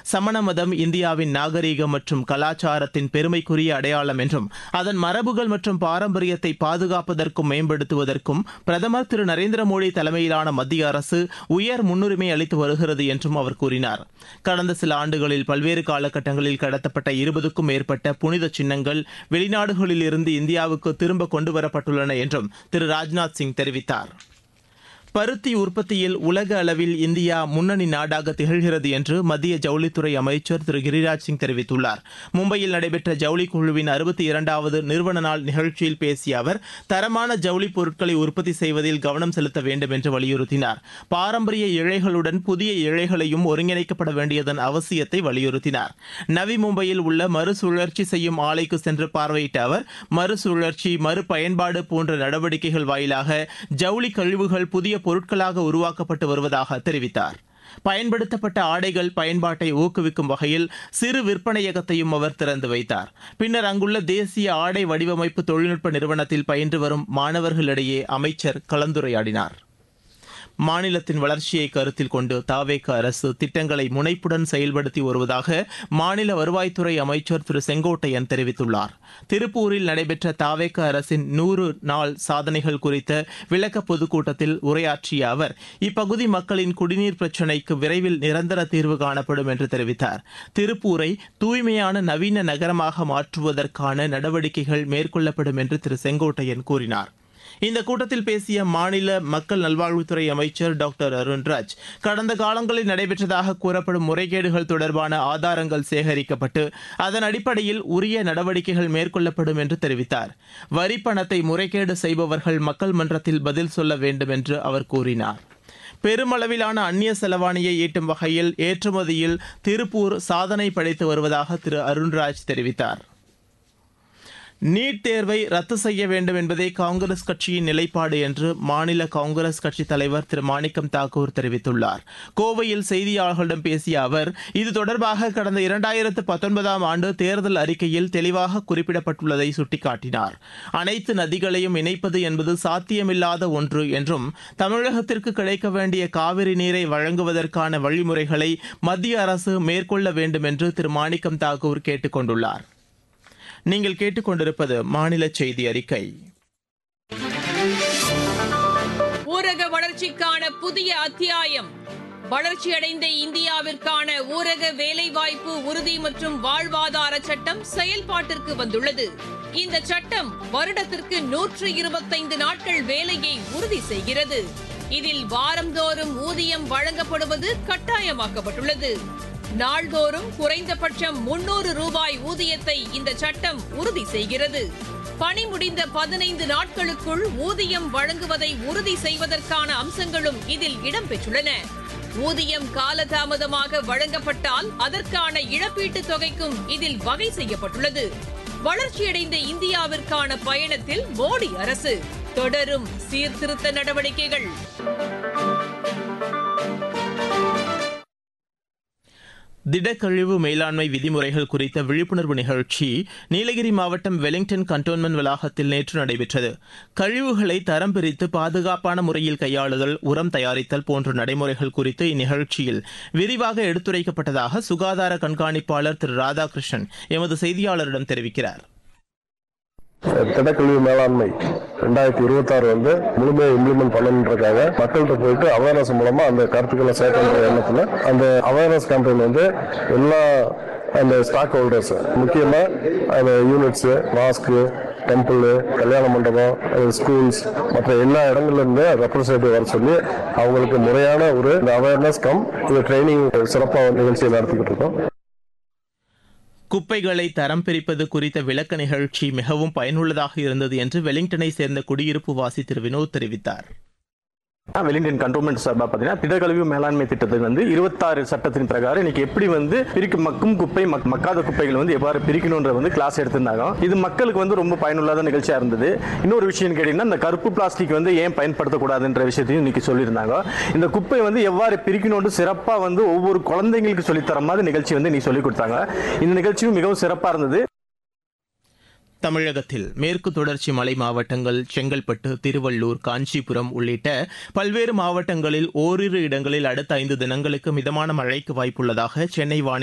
சமண மதம் இந்தியாவின் நாகரீகம் மற்றும் கலாச்சாரத்தின் பெருமைக்குரிய அடையாளம் என்றும் அதன் மரபுகள் மற்றும் பாரம்பரியத்தை பாதுகாப்பதற்கும் மேம்படுத்துவதற்கும் பிரதமர் திரு நரேந்திர மோடி தலைமையிலான மத்திய அரசு உயர் முன்னுரிமை அளித்து வருகிறது என்றும் அவர் கூறினார் கடந்த சில ஆண்டுகளில் பல்வேறு காலகட்டங்களில் கடத்தப்பட்ட இருபதுக்கும் மேற்பட்ட புனித சின்னங்கள் வெளிநாடுகளில் இருந்து இந்தியாவுக்கு திரும்ப கொண்டு வரப்பட்டுள்ளன என்றும் திரு ராஜ்நாத் சிங் தெரிவித்தார் பருத்தி உற்பத்தியில் உலக அளவில் இந்தியா முன்னணி நாடாக திகழ்கிறது என்று மத்திய ஜவுளித்துறை அமைச்சர் திரு கிரிராஜ் சிங் தெரிவித்துள்ளார் மும்பையில் நடைபெற்ற ஜவுளி குழுவின் அறுபத்தி இரண்டாவது நிறுவன நாள் நிகழ்ச்சியில் பேசிய அவர் தரமான ஜவுளி பொருட்களை உற்பத்தி செய்வதில் கவனம் செலுத்த வேண்டும் என்று வலியுறுத்தினார் பாரம்பரிய இழைகளுடன் புதிய இழைகளையும் ஒருங்கிணைக்கப்பட வேண்டியதன் அவசியத்தை வலியுறுத்தினார் நவி மும்பையில் உள்ள மறுசுழற்சி செய்யும் ஆலைக்கு சென்று பார்வையிட்ட அவர் மறுசுழற்சி மறுபயன்பாடு போன்ற நடவடிக்கைகள் வாயிலாக ஜவுளி கழிவுகள் புதிய பொருட்களாக உருவாக்கப்பட்டு வருவதாக தெரிவித்தார் பயன்படுத்தப்பட்ட ஆடைகள் பயன்பாட்டை ஊக்குவிக்கும் வகையில் சிறு விற்பனையகத்தையும் அவர் திறந்து வைத்தார் பின்னர் அங்குள்ள தேசிய ஆடை வடிவமைப்பு தொழில்நுட்ப நிறுவனத்தில் பயின்று வரும் மாணவர்களிடையே அமைச்சர் கலந்துரையாடினார் மாநிலத்தின் வளர்ச்சியை கருத்தில் கொண்டு தாவேக அரசு திட்டங்களை முனைப்புடன் செயல்படுத்தி வருவதாக மாநில வருவாய்த்துறை அமைச்சர் திரு செங்கோட்டையன் தெரிவித்துள்ளார் திருப்பூரில் நடைபெற்ற தாவேக அரசின் நூறு நாள் சாதனைகள் குறித்த விளக்க பொதுக்கூட்டத்தில் உரையாற்றிய அவர் இப்பகுதி மக்களின் குடிநீர் பிரச்சினைக்கு விரைவில் நிரந்தர தீர்வு காணப்படும் என்று தெரிவித்தார் திருப்பூரை தூய்மையான நவீன நகரமாக மாற்றுவதற்கான நடவடிக்கைகள் மேற்கொள்ளப்படும் என்று திரு செங்கோட்டையன் கூறினார் இந்த கூட்டத்தில் பேசிய மாநில மக்கள் நல்வாழ்வுத்துறை அமைச்சர் டாக்டர் அருண்ராஜ் கடந்த காலங்களில் நடைபெற்றதாக கூறப்படும் முறைகேடுகள் தொடர்பான ஆதாரங்கள் சேகரிக்கப்பட்டு அதன் அடிப்படையில் உரிய நடவடிக்கைகள் மேற்கொள்ளப்படும் என்று தெரிவித்தார் வரி பணத்தை முறைகேடு செய்பவர்கள் மக்கள் மன்றத்தில் பதில் சொல்ல வேண்டும் என்று அவர் கூறினார் பெருமளவிலான அந்நிய செலவாணியை ஈட்டும் வகையில் ஏற்றுமதியில் திருப்பூர் சாதனை படைத்து வருவதாக திரு அருண்ராஜ் தெரிவித்தார் நீட் தேர்வை ரத்து செய்ய வேண்டும் என்பதே காங்கிரஸ் கட்சியின் நிலைப்பாடு என்று மாநில காங்கிரஸ் கட்சித் தலைவர் திரு மாணிக்கம் தாக்கூர் தெரிவித்துள்ளார் கோவையில் செய்தியாளர்களிடம் பேசிய அவர் இது தொடர்பாக கடந்த இரண்டாயிரத்து பத்தொன்பதாம் ஆண்டு தேர்தல் அறிக்கையில் தெளிவாக குறிப்பிடப்பட்டுள்ளதை சுட்டிக்காட்டினார் அனைத்து நதிகளையும் இணைப்பது என்பது சாத்தியமில்லாத ஒன்று என்றும் தமிழகத்திற்கு கிடைக்க வேண்டிய காவிரி நீரை வழங்குவதற்கான வழிமுறைகளை மத்திய அரசு மேற்கொள்ள வேண்டும் என்று திரு மாணிக்கம் தாக்கூர் கேட்டுக் கொண்டுள்ளார் நீங்கள் கேட்டுக்கொண்டிருப்பது மாநில செய்தி அறிக்கை ஊரக வளர்ச்சிக்கான புதிய அத்தியாயம் வளர்ச்சியடைந்த இந்தியாவிற்கான ஊரக வேலைவாய்ப்பு உறுதி மற்றும் வாழ்வாதார சட்டம் செயல்பாட்டிற்கு வந்துள்ளது இந்த சட்டம் வருடத்திற்கு நூற்று இருபத்தைந்து நாட்கள் வேலையை உறுதி செய்கிறது இதில் வாரந்தோறும் ஊதியம் வழங்கப்படுவது கட்டாயமாக்கப்பட்டுள்ளது நாள்தோறும் குறைந்தபட்சம் முன்னூறு ரூபாய் ஊதியத்தை இந்த சட்டம் உறுதி செய்கிறது பணி முடிந்த பதினைந்து நாட்களுக்குள் ஊதியம் வழங்குவதை உறுதி செய்வதற்கான அம்சங்களும் இதில் இடம்பெற்றுள்ளன ஊதியம் காலதாமதமாக வழங்கப்பட்டால் அதற்கான இழப்பீட்டுத் தொகைக்கும் இதில் வகை செய்யப்பட்டுள்ளது வளர்ச்சியடைந்த இந்தியாவிற்கான பயணத்தில் மோடி அரசு தொடரும் சீர்திருத்த நடவடிக்கைகள் திடக்கழிவு மேலாண்மை விதிமுறைகள் குறித்த விழிப்புணர்வு நிகழ்ச்சி நீலகிரி மாவட்டம் வெலிங்டன் கண்டோன்மெண்ட் வளாகத்தில் நேற்று நடைபெற்றது கழிவுகளை தரம் பிரித்து பாதுகாப்பான முறையில் கையாளுதல் உரம் தயாரித்தல் போன்ற நடைமுறைகள் குறித்து இந்நிகழ்ச்சியில் விரிவாக எடுத்துரைக்கப்பட்டதாக சுகாதார கண்காணிப்பாளர் திரு ராதாகிருஷ்ணன் எமது செய்தியாளரிடம் தெரிவிக்கிறார் திடக்கழிவு மேலாண்மை ரெண்டாயிரத்தி இருபத்தாறு வந்து முழுமையாக இம்ப்ளிமெண்ட் பண்ணணுன்றக்காக மக்கள்கிட்ட போயிட்டு அவேர்னஸ் மூலமா அந்த கருத்துக்களை சேர்க்கின்ற எண்ணத்துல அந்த அவேர்னஸ் கேம்பெயின் வந்து எல்லா அந்த ஸ்டாக் ஹோல்டர்ஸ் முக்கியமா அந்த யூனிட்ஸ் மாஸ்க்கு டெம்பிள் கல்யாண மண்டபம் ஸ்கூல்ஸ் மற்ற எல்லா இடங்கள்ல இருந்து ரெப்ரஸன்டேட்டிவ் வர சொல்லி அவங்களுக்கு முறையான ஒரு அவேர்னஸ் கம் இது ட்ரைனிங் சிறப்பாக நிகழ்ச்சியை நடத்திக்கிட்டு இருக்கோம் குப்பைகளை தரம் பிரிப்பது குறித்த விளக்க நிகழ்ச்சி மிகவும் பயனுள்ளதாக இருந்தது என்று வெலிங்டனை சேர்ந்த குடியிருப்பு வாசி திரு வினோத் தெரிவித்தார் வெலிங்டன் கண்டோன்மெண்ட் சார்பாக பார்த்தீங்கன்னா திடக்கழிவு மேலாண்மை திட்டத்துக்கு வந்து இருபத்தாறு சட்டத்தின் பிரகாரம் இன்னைக்கு எப்படி வந்து பிரிக்க மக்கும் குப்பை மக்- மக்காத குப்பைகள் வந்து எவ்வாறு பிரிக்கணுன்ற வந்து கிளாஸ் எடுத்திருந்தாங்க இது மக்களுக்கு வந்து ரொம்ப பயனுள்ளத நிகழ்ச்சியா இருந்தது இன்னொரு விஷயம் கேட்டீங்கன்னா இந்த கருப்பு பிளாஸ்டிக் வந்து ஏன் பயன்படுத்தக்கூடாதுன்ற விஷயத்தையும் இன்னைக்கு சொல்லியிருந்தாங்க இந்த குப்பை வந்து எவ்வாறு பிரிக்கணும்னு சிறப்பா வந்து ஒவ்வொரு குழந்தைங்களுக்கு சொல்லித்தர மாதிரி நிகழ்ச்சி வந்து இன்னைக்கு சொல்லி கொடுத்தாங்க இந்த நிகழ்ச்சியும் மிகவும் சிறப்பா இருந்தது தமிழகத்தில் மேற்கு தொடர்ச்சி மலை மாவட்டங்கள் செங்கல்பட்டு திருவள்ளூர் காஞ்சிபுரம் உள்ளிட்ட பல்வேறு மாவட்டங்களில் ஓரிரு இடங்களில் அடுத்த ஐந்து தினங்களுக்கு மிதமான மழைக்கு வாய்ப்புள்ளதாக சென்னை வானி